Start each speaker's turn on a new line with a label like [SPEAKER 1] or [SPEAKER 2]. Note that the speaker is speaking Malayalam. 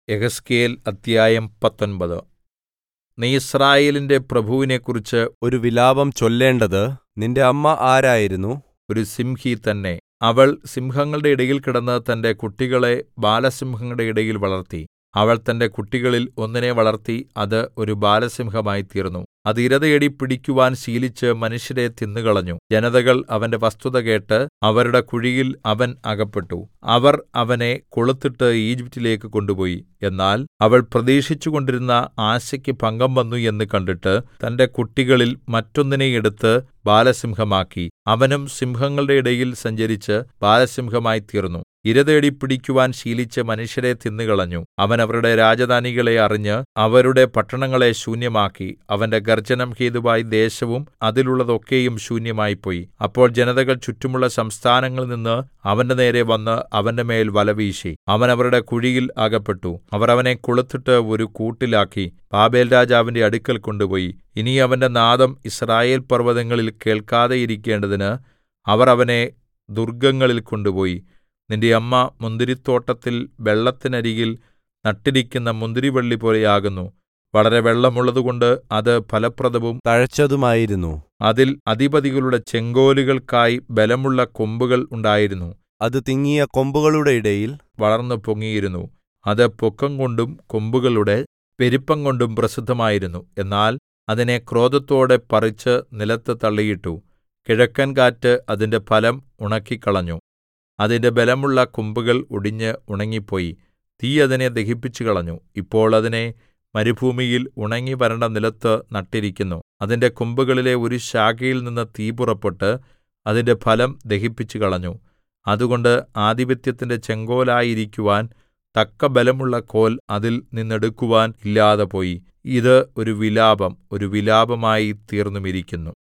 [SPEAKER 1] യെഹെസ്കേൽ അദ്ധ്യായം പത്തൊമ്പത് നീ യിസ്രായേലിന്റെ പ്രഭുവിനെക്കുറിച്ച്
[SPEAKER 2] ഒരു വിലാപം ചൊല്ലേണ്ടത് നിന്റെ അമ്മ ആരായിരുന്നു
[SPEAKER 1] ഒരു സിംഹി തന്നെ അവൾ സിംഹങ്ങളുടെ ഇടയിൽ കിടന്ന് തന്റെ കുട്ടികളെ ബാലസിംഹങ്ങളുടെ ഇടയിൽ വളർത്തി അവൾ തന്റെ കുട്ടികളിൽ ഒന്നിനെ വളർത്തി അത് ഒരു ബാലസിംഹമായിത്തീർന്നു അത് ഇരതേടി പിടിക്കുവാൻ ശീലിച്ച് മനുഷ്യരെ തിന്നുകളഞ്ഞു ജനതകൾ അവന്റെ വസ്തുത കേട്ട് അവരുടെ കുഴിയിൽ അവൻ അകപ്പെട്ടു അവർ അവനെ കൊളുത്തിട്ട് ഈജിപ്റ്റിലേക്ക് കൊണ്ടുപോയി എന്നാൽ അവൾ പ്രതീക്ഷിച്ചുകൊണ്ടിരുന്ന ആശയ്ക്ക് ഭംഗം വന്നു എന്ന് കണ്ടിട്ട് തന്റെ കുട്ടികളിൽ മറ്റൊന്നിനെ എടുത്ത് ബാലസിംഹമാക്കി അവനും സിംഹങ്ങളുടെ ഇടയിൽ സഞ്ചരിച്ച് ബാലസിംഹമായിത്തീർന്നു ഇരതേടി പിടിക്കുവാൻ ശീലിച്ച് മനുഷ്യരെ തിന്നുകളഞ്ഞു അവൻ അവരുടെ രാജധാനികളെ അറിഞ്ഞ് അവരുടെ പട്ടണങ്ങളെ ശൂന്യമാക്കി അവന്റെ ഗർജ്ജനം ഹേതുവായി ദേശവും അതിലുള്ളതൊക്കെയും ശൂന്യമായിപ്പോയി അപ്പോൾ ജനതകൾ ചുറ്റുമുള്ള സംസ്ഥാനങ്ങളിൽ നിന്ന് അവന്റെ നേരെ വന്ന് അവന്റെ മേൽ വലവീശി അവൻ അവരുടെ കുഴിയിൽ അകപ്പെട്ടു അവർ അവനെ കൊളുത്തിട്ട് ഒരു കൂട്ടിലാക്കി ബാബേൽരാജാവിന്റെ അടുക്കൽ കൊണ്ടുപോയി ഇനി അവന്റെ നാദം യിസ്രായേൽ പർവ്വതങ്ങളിൽ കേൾക്കാതെയിരിക്കേണ്ടതിന് അവർ അവനെ ദുർഗ്ഗങ്ങളിൽ കൊണ്ടുപോയി നിന്റെ അമ്മ മുന്തിരിത്തോട്ടത്തിൽ വെള്ളത്തിനരികിൽ നട്ടിരിക്കുന്ന മുന്തിരിവള്ളിപോലെയാകുന്നു വളരെ വെള്ളമുള്ളതുകൊണ്ട് അത് ഫലപ്രദവും
[SPEAKER 2] തഴച്ചതുമായിരുന്നു
[SPEAKER 1] അതിൽ അധിപതികളുടെ ചെങ്കോലുകൾക്കായി ബലമുള്ള കൊമ്പുകൾ ഉണ്ടായിരുന്നു
[SPEAKER 2] അത് തിങ്ങിയ കൊമ്പുകളുടെ ഇടയിൽ
[SPEAKER 1] വളർന്നു പൊങ്ങിയിരുന്നു അത് പൊക്കംകൊണ്ടും കൊമ്പുകളുടെ പെരുപ്പംകൊണ്ടും പ്രസിദ്ധമായിരുന്നു എന്നാൽ അതിനെ ക്രോധത്തോടെ പറിച്ച് നിലത്ത് തള്ളിയിട്ടു കിഴക്കൻ കാറ്റ് അതിന്റെ ഫലം ഉണക്കിക്കളഞ്ഞു അതിന്റെ ബലമുള്ള കൊമ്പുകൾ ഒടിഞ്ഞ് ഉണങ്ങിപ്പോയി തീ അതിനെ ദഹിപ്പിച്ചുകളഞ്ഞു ഇപ്പോൾ അതിനെ മരുഭൂമിയിൽ ഉണങ്ങി വരണ്ട നിലത്ത് നട്ടിരിക്കുന്നു അതിന്റെ കൊമ്പുകളിലെ ഒരു ശാഖയിൽ നിന്ന് തീ പുറപ്പെട്ട് അതിന്റെ ഫലം ദഹിപ്പിച്ചുകളഞ്ഞു അതുകൊണ്ട് ആധിപത്യത്തിന്റെ ചെങ്കോലായിരിക്കുവാൻ തക്ക ബലമുള്ള കോൽ അതിൽ നിന്നെടുക്കുവാൻ ഇല്ലാതെ പോയി ഇത് ഒരു വിലാപം ഒരു വിലാപമായി തീർന്നുമിരിക്കുന്നു